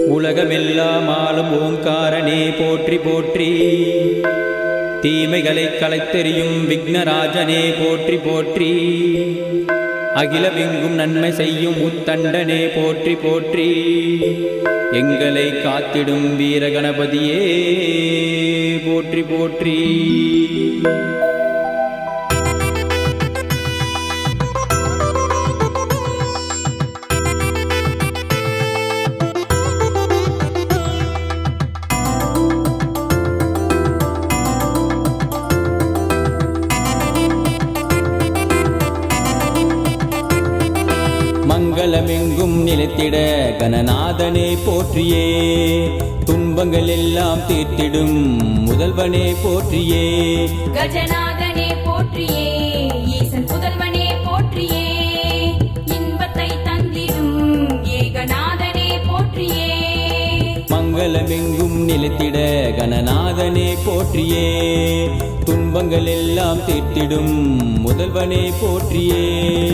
உலகமெல்லாம் ஆளும் ஓங்காரனே போற்றி போற்றி தீமைகளை களைத்தெறியும் விக்னராஜனே போற்றி போற்றி அகிலமெங்கும் நன்மை செய்யும் முத்தண்டனே போற்றி போற்றி எங்களை காத்திடும் வீரகணபதியே போற்றி போற்றி மங்களமெங்கும் நிலைத்திட கணநாதனே போற்றியே துன்பங்கள் எல்லாம் தீர்த்திடும் முதல்வனே போற்றியே கஜநாதனே போற்றியே ஈசன் புதல்வனே போற்றியே இன்பத்தை தந்திடும் ஏகநாதனே போற்றியே மங்களமெங்கும் நிலைத்திட கணநாதனே போற்றியே துன்பங்கள் எல்லாம் தீர்த்திடும் முதல்வனே போற்றியே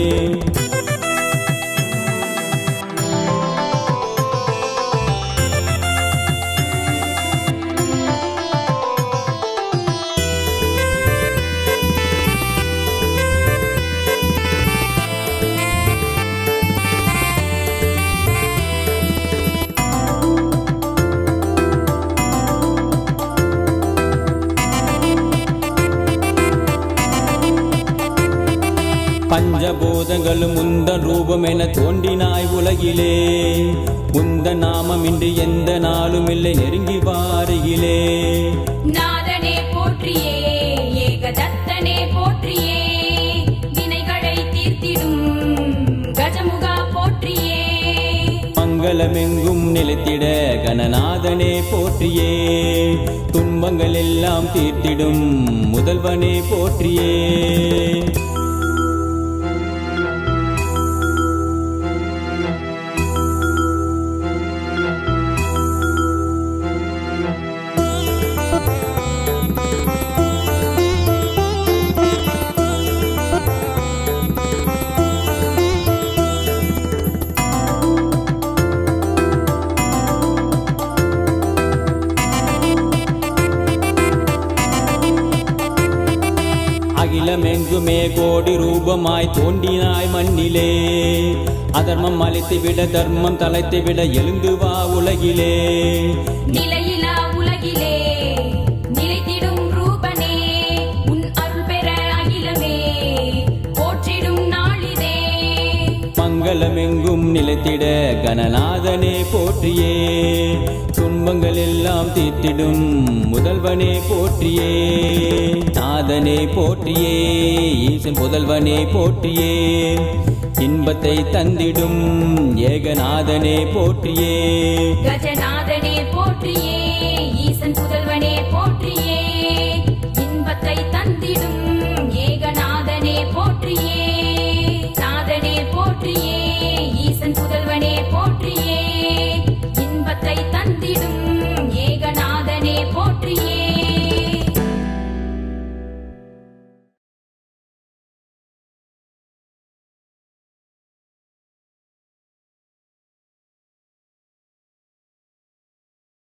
பஞ்சபூதங்களும் உந்தன் ரூபம் என தோன்றினாய் உலகிலே உந்த நாமமின்றி எந்த நாளும் இல்லை நெருங்கி வாருகிலே நாதனே போற்றியே ஏகதத்தனே போற்றியே வினைகளை தீர்த்திடும் கஜமுகா போற்றியே மங்களமெங்கும் நிலைத்திட கணநாதனே போற்றியே துன்பங்கள் எல்லாம் தீர்த்திடும் முதல்வனே போற்றியே அகிலமெங்குமே கோடி ரூபமாய் தோன்றினாய் மண்ணிலே அதர்மம் அழித்துவிட தர்மம் தலைத்துவிட எழுந்து வா உலகிலே நிலையிலா உலகிலே நிலைத்திடும் ரூபனே உன் அருள் பெற அகிலமே போற்றிடும் நாளிதே மங்களமெங்கும் நிலைத்திட கணநாதனே போற்றியே துன்பங்கள் எல்லாம் தீர்த்திடும் முதல்வனே போற்றியே நாதனே போற்றியே ஈசன் புதல்வனே போற்றியே இன்பத்தை தந்திடும் ஏகநாதனே போற்றியே கஜநாதனே போற்றியே ஈசன் புதல்வனே போற்றியே இன்பத்தை தந்திடும் ஏகநாதனே போற்றியே நாதனே போற்றியே ஈசன் புதல்வனே போற்றியே இன்பத்தை தந்திடும் ஏகநாதனே போற்றியே